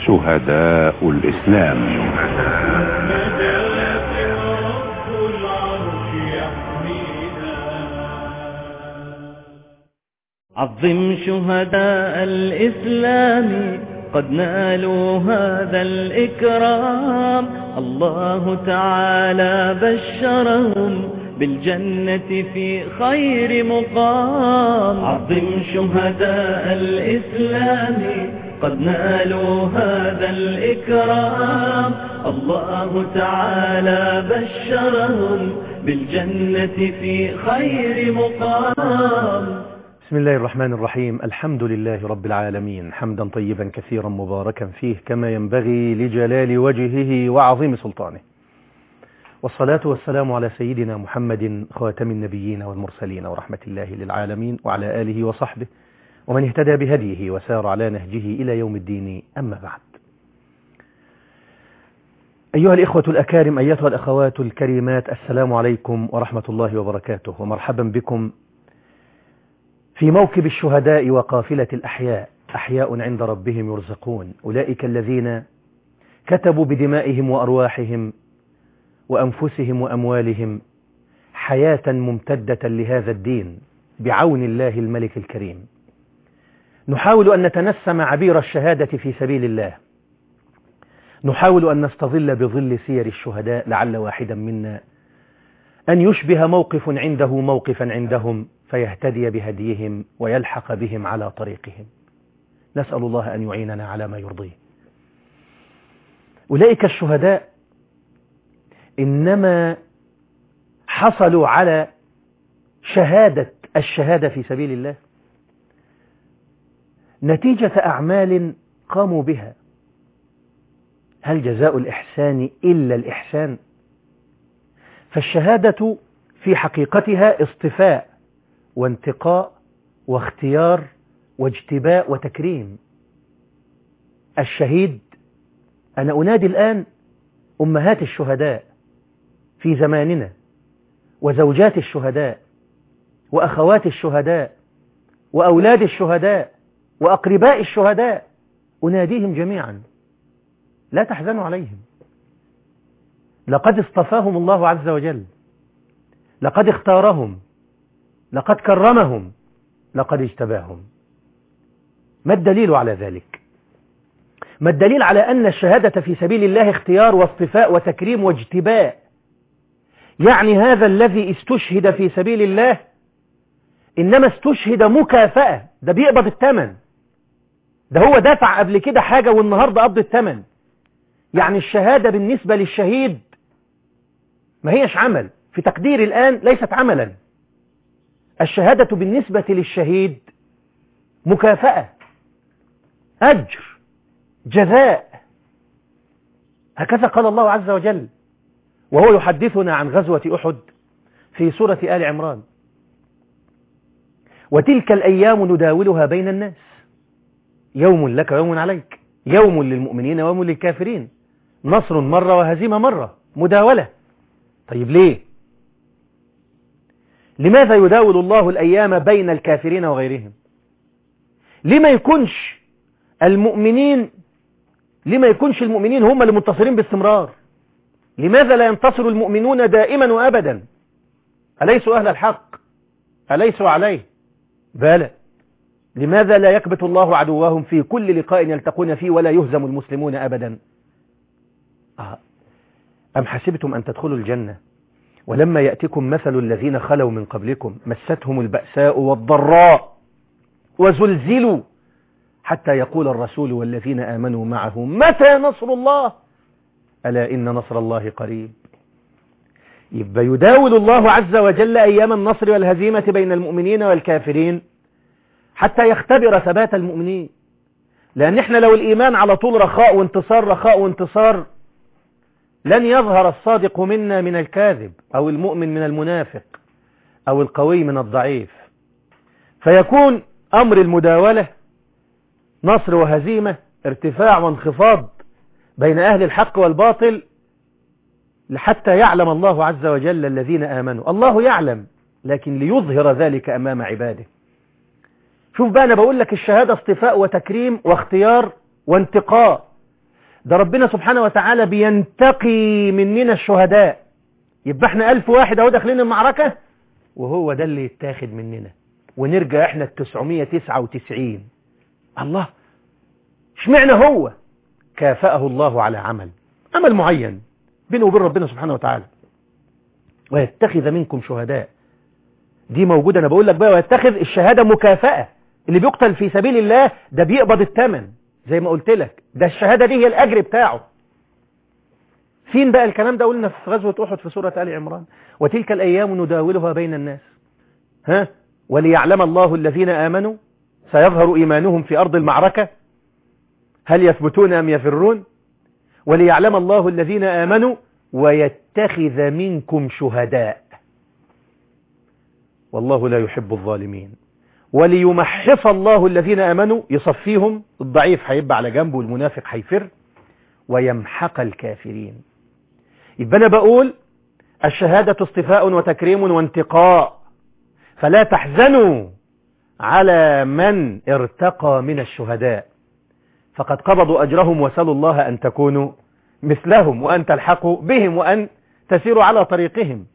شهداء الإسلام عظم شهداء الإسلام قد نالوا هذا الإكرام الله تعالى بشرهم بالجنة في خير مقام عظم شهداء الإسلام قد نالوا هذا الإكرام الله تعالى بشرهم بالجنة في خير مقام بسم الله الرحمن الرحيم الحمد لله رب العالمين حمدا طيبا كثيرا مباركا فيه كما ينبغي لجلال وجهه وعظيم سلطانه والصلاة والسلام على سيدنا محمد خاتم النبيين والمرسلين ورحمة الله للعالمين وعلى آله وصحبه ومن اهتدى بهديه وسار على نهجه إلى يوم الدين أما بعد أيها الإخوة الأكارم أيتها الأخوات الكريمات السلام عليكم ورحمة الله وبركاته ومرحبا بكم في موكب الشهداء وقافلة الأحياء أحياء عند ربهم يرزقون أولئك الذين كتبوا بدمائهم وأرواحهم وأنفسهم وأموالهم حياة ممتدة لهذا الدين بعون الله الملك الكريم نحاول أن نتنسم عبير الشهادة في سبيل الله نحاول أن نستظل بظل سير الشهداء لعل واحدا منا أن يشبه موقف عنده موقفا عندهم فيهتدي بهديهم ويلحق بهم على طريقهم نسأل الله أن يعيننا على ما يرضيه أولئك الشهداء إنما حصلوا على شهادة الشهادة في سبيل الله نتيجة أعمال قاموا بها هل جزاء الإحسان إلا الإحسان فالشهادة في حقيقتها اصطفاء وانتقاء واختيار واجتباء وتكريم الشهيد أنا أنادي الآن أمهات الشهداء في زماننا وزوجات الشهداء وأخوات الشهداء وأولاد الشهداء وأقرباء الشهداء أناديهم جميعا لا تحزنوا عليهم لقد اصطفاهم الله عز وجل لقد اختارهم لقد كرمهم لقد اجتباهم ما الدليل على ذلك ما الدليل على أن الشهادة في سبيل الله اختيار واصطفاء وتكريم واجتباء يعني هذا الذي استشهد في سبيل الله إنما استشهد مكافأة ده بيقبض الثمن ده هو دفع قبل كده حاجة والنهاردة قبض الثمن يعني الشهادة بالنسبة للشهيد ما هيش عمل في تقدير الآن ليست عملا الشهادة بالنسبة للشهيد مكافأة أجر جزاء هكذا قال الله عز وجل وهو يحدثنا عن غزوة أحد في سورة آل عمران وتلك الأيام نداولها بين الناس يوم لك ويوم عليك يوم للمؤمنين ويوم للكافرين نصر مرة وهزيمة مرة مداولة طيب ليه لماذا يداول الله الأيام بين الكافرين وغيرهم لما يكونش المؤمنين لما يكونش المؤمنين هم اللي منتصرين باستمرار لماذا لا ينتصر المؤمنون دائما وأبدا أليسوا أهل الحق أليسوا عليه بلى لماذا لا يكبت الله عدوهم في كل لقاء يلتقون فيه ولا يهزم المسلمون أبدا آه. أم حسبتم أن تدخلوا الجنة ولما يأتكم مثل الذين خلوا من قبلكم مستهم البأساء والضراء وزلزلوا حتى يقول الرسول والذين آمنوا معه متى نصر الله ألا إن نصر الله قريب يبقى يداول الله عز وجل أيام النصر والهزيمة بين المؤمنين والكافرين حتى يختبر ثبات المؤمنين لأن احنا لو الإيمان على طول رخاء وانتصار رخاء وانتصار لن يظهر الصادق منا من الكاذب أو المؤمن من المنافق أو القوي من الضعيف فيكون أمر المداولة نصر وهزيمة ارتفاع وانخفاض بين أهل الحق والباطل حتى يعلم الله عز وجل الذين آمنوا الله يعلم لكن ليظهر ذلك أمام عباده شوف بقى أنا بقول لك الشهادة اصطفاء وتكريم واختيار وانتقاء ده ربنا سبحانه وتعالى بينتقي مننا الشهداء يبقى احنا ألف واحد اهو داخلين المعركة وهو ده اللي يتاخد مننا ونرجع احنا التسعمية تسعة وتسعين الله اشمعنى هو كافأه الله على عمل عمل معين بينه وبين ربنا سبحانه وتعالى ويتخذ منكم شهداء دي موجودة انا بقول لك بقى ويتخذ الشهادة مكافأة اللي بيقتل في سبيل الله ده بيقبض الثمن زي ما قلت لك ده الشهادة دي هي الأجر بتاعه فين بقى الكلام ده قلنا في غزوة أحد في سورة آل عمران وتلك الأيام نداولها بين الناس ها وليعلم الله الذين آمنوا سيظهر إيمانهم في أرض المعركة هل يثبتون أم يفرون وليعلم الله الذين آمنوا ويتخذ منكم شهداء والله لا يحب الظالمين وليمحص الله الذين آمنوا يصفيهم الضعيف هيبقى على جنبه والمنافق هيفر ويمحق الكافرين يبقى أنا بقول الشهادة اصطفاء وتكريم وانتقاء فلا تحزنوا على من ارتقى من الشهداء فقد قبضوا أجرهم وسلوا الله أن تكونوا مثلهم وأن تلحقوا بهم وأن تسيروا على طريقهم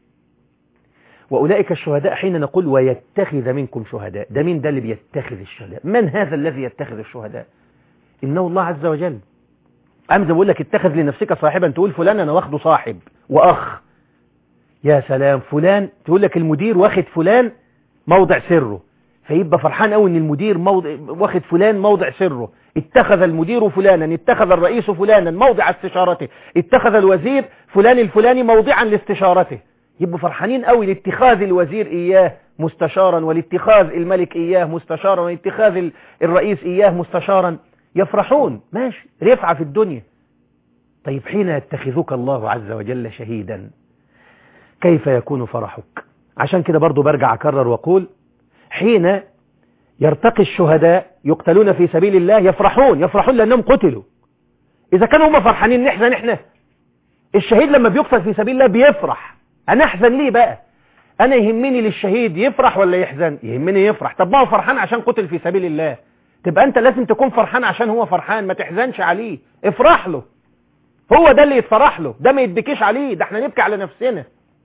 وأولئك الشهداء حين نقول ويتخذ منكم شهداء ده مين ده اللي بيتخذ الشهداء من هذا الذي يتخذ الشهداء إنه الله عز وجل أم زي بقول لك اتخذ لنفسك صاحبا تقول فلان أنا واخده صاحب وأخ يا سلام فلان تقول لك المدير واخد فلان موضع سره فيبقى فرحان قوي ان المدير موضع واخد فلان موضع سره اتخذ المدير فلانا اتخذ الرئيس فلانا موضع استشارته اتخذ الوزير فلان الفلاني موضعا لاستشارته يبقوا فرحانين قوي لاتخاذ الوزير إياه مستشارا ولاتخاذ الملك إياه مستشارا ولاتخاذ الرئيس إياه مستشارا يفرحون ماشي رفعة في الدنيا طيب حين يتخذك الله عز وجل شهيدا كيف يكون فرحك عشان كده برضو برجع أكرر وأقول حين يرتقي الشهداء يقتلون في سبيل الله يفرحون يفرحون لأنهم قتلوا إذا كانوا هم فرحانين نحزن احنا الشهيد لما بيقتل في سبيل الله بيفرح أنا أحزن ليه بقى أنا يهمني للشهيد يفرح ولا يحزن يهمني يفرح طب ما هو فرحان عشان قتل في سبيل الله تبقى أنت لازم تكون فرحان عشان هو فرحان ما تحزنش عليه افرح له هو ده اللي يتفرح له ده ما يتبكيش عليه ده احنا نبكي على نفسنا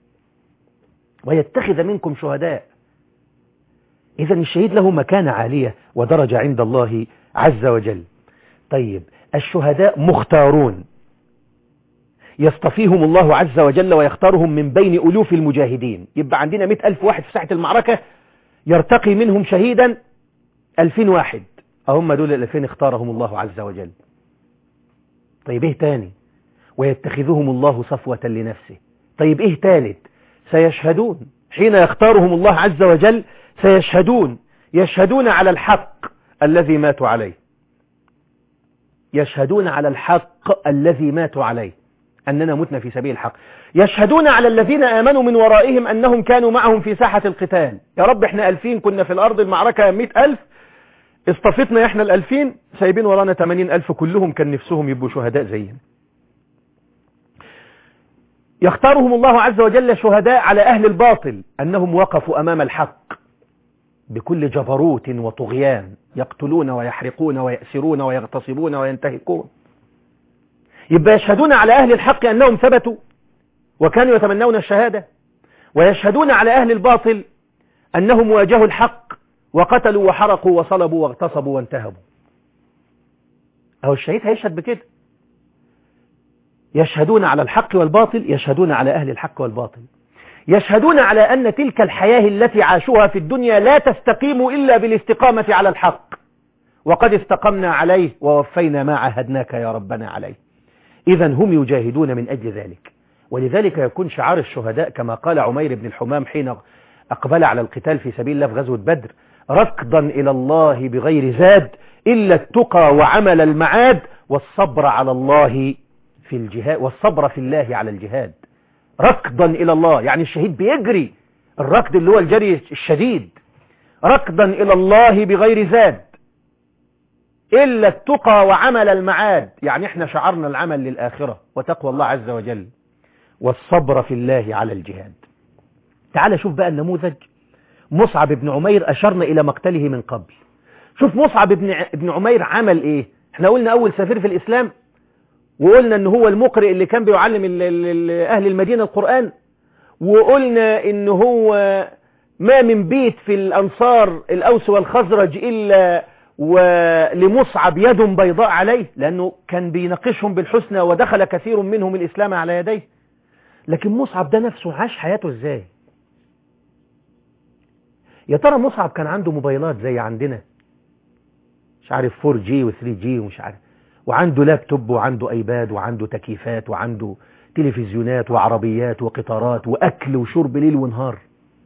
ويتخذ منكم شهداء إذا الشهيد له مكانة عالية ودرجة عند الله عز وجل طيب الشهداء مختارون يصطفيهم الله عز وجل ويختارهم من بين ألوف المجاهدين يبقى عندنا مئة ألف واحد في ساحة المعركة يرتقي منهم شهيدا ألفين واحد أهم دول الألفين اختارهم الله عز وجل طيب إيه تاني ويتخذهم الله صفوة لنفسه طيب إيه تالت سيشهدون حين يختارهم الله عز وجل سيشهدون يشهدون على الحق الذي ماتوا عليه يشهدون على الحق الذي ماتوا عليه أننا متنا في سبيل الحق يشهدون على الذين آمنوا من ورائهم أنهم كانوا معهم في ساحة القتال يا رب احنا ألفين كنا في الأرض المعركة مئة ألف اصطفتنا احنا الألفين سايبين ورانا تمانين ألف كلهم كان نفسهم يبقوا شهداء زينا يختارهم الله عز وجل شهداء على أهل الباطل أنهم وقفوا أمام الحق بكل جبروت وطغيان يقتلون ويحرقون ويأسرون ويغتصبون وينتهكون يبقى يشهدون على أهل الحق أنهم ثبتوا وكانوا يتمنون الشهادة ويشهدون على أهل الباطل أنهم واجهوا الحق وقتلوا وحرقوا وصلبوا واغتصبوا وانتهبوا أهو الشهيد هيشهد بكده يشهدون على الحق والباطل يشهدون على أهل الحق والباطل يشهدون على أن تلك الحياة التي عاشوها في الدنيا لا تستقيم إلا بالاستقامة على الحق وقد استقمنا عليه ووفينا ما عهدناك يا ربنا عليه إذا هم يجاهدون من أجل ذلك ولذلك يكون شعار الشهداء كما قال عمير بن الحمام حين أقبل على القتال في سبيل الله في غزوة بدر ركضا إلى الله بغير زاد إلا التقى وعمل المعاد والصبر على الله في الجهاد والصبر في الله على الجهاد ركضا إلى الله يعني الشهيد بيجري الركض اللي هو الجري الشديد ركضا إلى الله بغير زاد إلا التقى وعمل المعاد يعني احنا شعرنا العمل للآخرة وتقوى الله عز وجل والصبر في الله على الجهاد تعال شوف بقى النموذج مصعب بن عمير أشرنا إلى مقتله من قبل شوف مصعب بن بن عمير عمل إيه احنا قلنا أول سفير في الإسلام وقلنا ان هو المقرئ اللي كان بيعلم ال- ال- ال- اهل المدينة القرآن وقلنا ان هو ما من بيت في الانصار الاوس والخزرج الا ولمصعب يد بيضاء عليه لانه كان بيناقشهم بالحسنى ودخل كثير منهم الاسلام على يديه لكن مصعب ده نفسه عاش حياته ازاي يا ترى مصعب كان عنده موبايلات زي عندنا مش عارف 4 جي و 3 جي ومش عارف وعنده لابتوب وعنده ايباد وعنده تكييفات وعنده تلفزيونات وعربيات وقطارات واكل وشرب ليل ونهار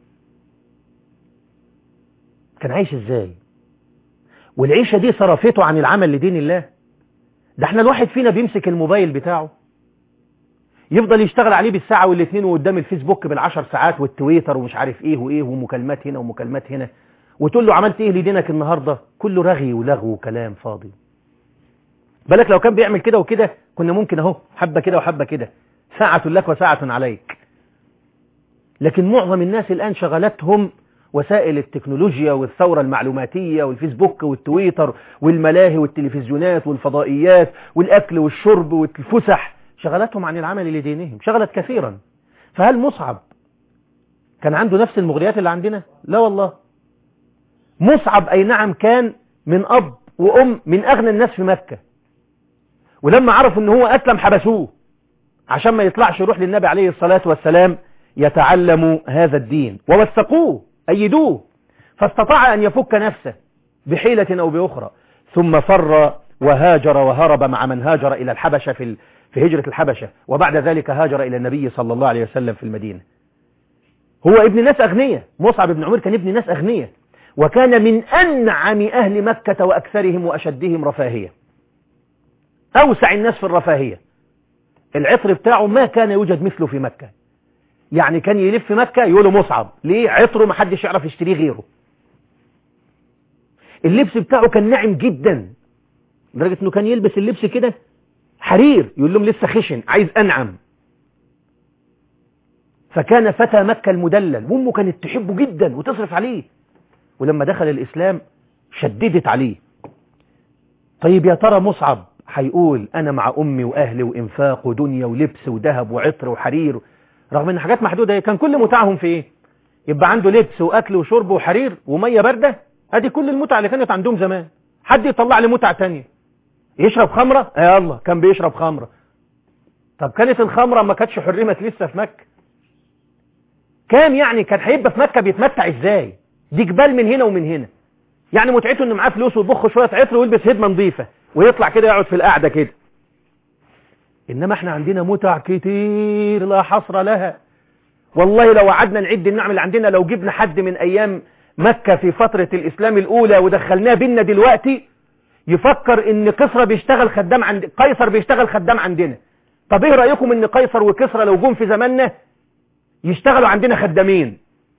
كان عايش ازاي والعيشة دي صرفته عن العمل لدين الله ده احنا الواحد فينا بيمسك الموبايل بتاعه يفضل يشتغل عليه بالساعة والاثنين وقدام الفيسبوك بالعشر ساعات والتويتر ومش عارف ايه وايه ومكالمات هنا ومكالمات هنا وتقول له عملت ايه لدينك النهاردة كله رغي ولغو وكلام فاضي بالك لو كان بيعمل كده وكده كنا ممكن اهو حبة كده وحبة كده ساعة لك وساعة عليك لكن معظم الناس الآن شغلتهم وسائل التكنولوجيا والثورة المعلوماتية والفيسبوك والتويتر والملاهي والتلفزيونات والفضائيات والأكل والشرب والفسح شغلتهم عن العمل لدينهم شغلت كثيرا فهل مصعب كان عنده نفس المغريات اللي عندنا لا والله مصعب أي نعم كان من أب وأم من أغنى الناس في مكة ولما عرفوا ان هو أسلم حبسوه عشان ما يطلعش يروح للنبي عليه الصلاة والسلام يتعلم هذا الدين ووثقوه أيدوه فاستطاع أن يفك نفسه بحيلة أو بأخرى ثم فر وهاجر وهرب مع من هاجر إلى الحبشة في, ال... في هجرة الحبشة وبعد ذلك هاجر إلى النبي صلى الله عليه وسلم في المدينة هو ابن ناس أغنية مصعب بن عمر كان ابن ناس أغنية وكان من أنعم أهل مكة وأكثرهم وأشدهم رفاهية أوسع الناس في الرفاهية العطر بتاعه ما كان يوجد مثله في مكة يعني كان يلف في مكة يقولوا مصعب ليه عطره ما حدش يعرف يشتريه غيره اللبس بتاعه كان ناعم جدا لدرجة انه كان يلبس اللبس كده حرير يقول لهم لسه خشن عايز انعم فكان فتى مكة المدلل وامه كانت تحبه جدا وتصرف عليه ولما دخل الاسلام شددت عليه طيب يا ترى مصعب هيقول انا مع امي واهلي وانفاق ودنيا ولبس وذهب وعطر وحرير رغم ان حاجات محدودة كان كل متعهم في ايه يبقى عنده لبس واكل وشرب وحرير ومية باردة ادي كل المتعة اللي كانت عندهم زمان حد يطلع لي متعة تانية يشرب خمرة يا الله كان بيشرب خمرة طب كانت الخمرة ما كانتش حرمت لسه في مكة كام يعني كان هيبقى في مكة بيتمتع ازاي دي جبال من هنا ومن هنا يعني متعته انه معاه فلوس ويضخ شوية عطر ويلبس هدمة نظيفة ويطلع كده يقعد في القعدة كده انما احنا عندنا متع كتير لا حصر لها والله لو قعدنا نعد النعم اللي عندنا لو جبنا حد من ايام مكة في فترة الاسلام الاولى ودخلناه بينا دلوقتي يفكر ان قيصر بيشتغل خدام عند قيصر بيشتغل خدام عندنا طب ايه رأيكم ان قيصر وكسرى لو جم في زماننا يشتغلوا عندنا خدامين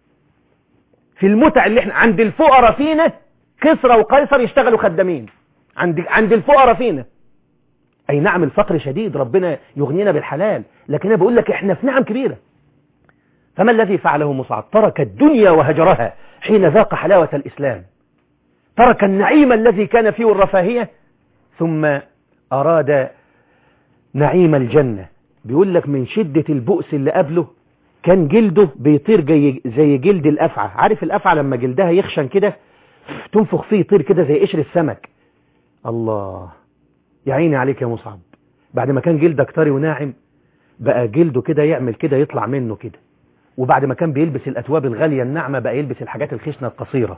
في المتع اللي احنا عند الفقراء فينا كسرى وقيصر يشتغلوا خدامين عند عند الفقراء فينا اي نعم الفقر شديد ربنا يغنينا بالحلال لكن انا بقول لك احنا في نعم كبيرة فما الذي فعله مصعب ترك الدنيا وهجرها حين ذاق حلاوة الإسلام ترك النعيم الذي كان فيه الرفاهية ثم أراد نعيم الجنة بيقول لك من شدة البؤس اللي قبله كان جلده بيطير زي, زي جلد الأفعى عارف الأفعى لما جلدها يخشن كده تنفخ فيه يطير كده زي قشر السمك الله يا عيني عليك يا مصعب بعد ما كان جلدك طري وناعم بقى جلده كده يعمل كده يطلع منه كده وبعد ما كان بيلبس الأتواب الغالية الناعمة بقى يلبس الحاجات الخشنة القصيرة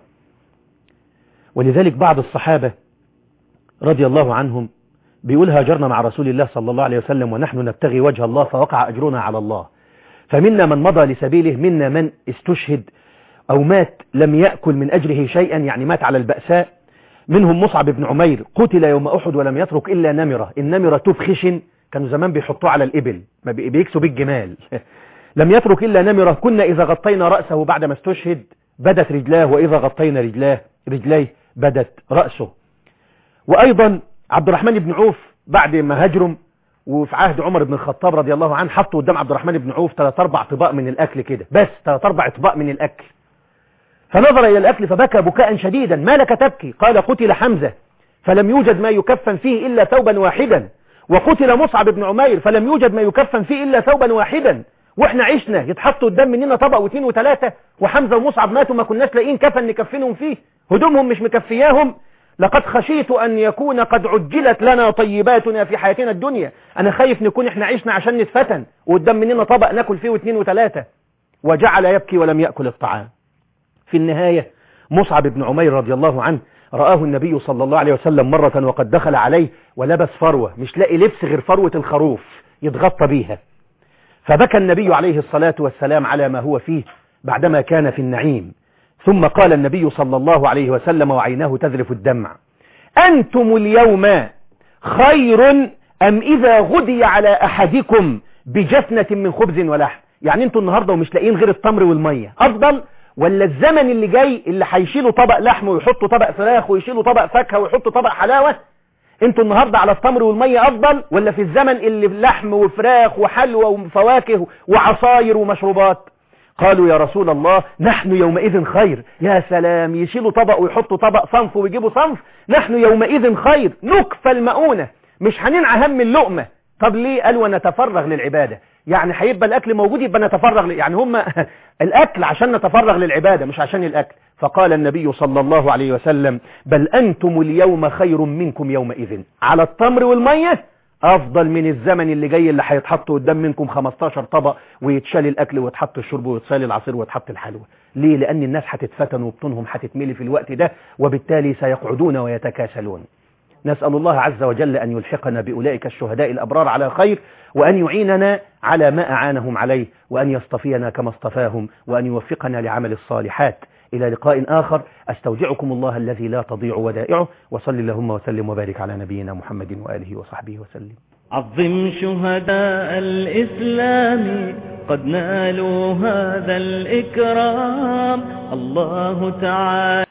ولذلك بعض الصحابة رضي الله عنهم بيقول هاجرنا مع رسول الله صلى الله عليه وسلم ونحن نبتغي وجه الله فوقع أجرنا على الله فمنا من مضى لسبيله منا من استشهد أو مات لم يأكل من أجره شيئا يعني مات على البأساء منهم مصعب بن عمير قتل يوم أحد ولم يترك إلا نمرة النمرة تبخش كانوا زمان بيحطوه على الإبل ما بيكسوا بالجمال لم يترك إلا نمرة كنا إذا غطينا رأسه بعدما استشهد بدت رجلاه وإذا غطينا رجلاه رجليه بدت رأسه وأيضا عبد الرحمن بن عوف بعد ما هجرم وفي عهد عمر بن الخطاب رضي الله عنه حطوا قدام عبد الرحمن بن عوف ثلاث اربع طباق من الاكل كده بس ثلاث اربع طباق من الاكل فنظر الى الاكل فبكى بكاء شديدا ما لك تبكي قال قتل حمزة فلم يوجد ما يكفن فيه الا ثوبا واحدا وقتل مصعب بن عمير فلم يوجد ما يكفن فيه إلا ثوبا واحدا واحنا عشنا يتحطوا قدام مننا طبق واثنين وثلاثة وحمزة ومصعب ماتوا ما كناش لاقيين كفن نكفنهم فيه هدومهم مش مكفياهم لقد خشيت أن يكون قد عجلت لنا طيباتنا في حياتنا الدنيا أنا خايف نكون إحنا عشنا عشان نتفتن وقدام مننا طبق ناكل فيه واثنين وثلاثة وجعل يبكي ولم يأكل الطعام في النهاية مصعب بن عمير رضي الله عنه رآه النبي صلى الله عليه وسلم مرة وقد دخل عليه ولبس فروة مش لاقي لبس غير فروة الخروف يتغطى بيها فبكى النبي عليه الصلاة والسلام على ما هو فيه بعدما كان في النعيم ثم قال النبي صلى الله عليه وسلم وعيناه تذرف الدمع أنتم اليوم خير أم إذا غدي على أحدكم بجفنة من خبز ولحم يعني انتوا النهاردة ومش لاقيين غير التمر والمية أفضل ولا الزمن اللي جاي اللي هيشيلوا طبق لحم ويحطوا طبق فراخ ويشيلوا طبق فاكهة ويحطوا طبق حلاوة انتوا النهاردة على التمر والمية أفضل ولا في الزمن اللي لحم وفراخ وحلوى وفواكه وعصاير ومشروبات قالوا يا رسول الله نحن يومئذ خير يا سلام يشيلوا طبق ويحطوا طبق صنف ويجيبوا صنف نحن يومئذ خير نكفى المؤونة مش هننعى هم اللقمة طب ليه قالوا نتفرغ للعبادة يعني هيبقى الأكل موجود يبقى نتفرغ ل... يعني هم الأكل عشان نتفرغ للعبادة مش عشان الأكل فقال النبي صلى الله عليه وسلم بل أنتم اليوم خير منكم يومئذ على التمر والمية أفضل من الزمن اللي جاي اللي هيتحط قدام منكم 15 طبق ويتشال الأكل ويتحط الشرب ويتسال العصير ويتحط الحلوى ليه لأن الناس هتتفتن وبطونهم هتتملي في الوقت ده وبالتالي سيقعدون ويتكاسلون نسأل الله عز وجل أن يلحقنا بأولئك الشهداء الأبرار على خير وأن يعيننا على ما أعانهم عليه وأن يصطفينا كما اصطفاهم وأن يوفقنا لعمل الصالحات إلى لقاء آخر أستودعكم الله الذي لا تضيع ودائعه وصل اللهم وسلم وبارك على نبينا محمد وآله وصحبه وسلم عظم شهداء الإسلام قد نالوا هذا الإكرام الله تعالى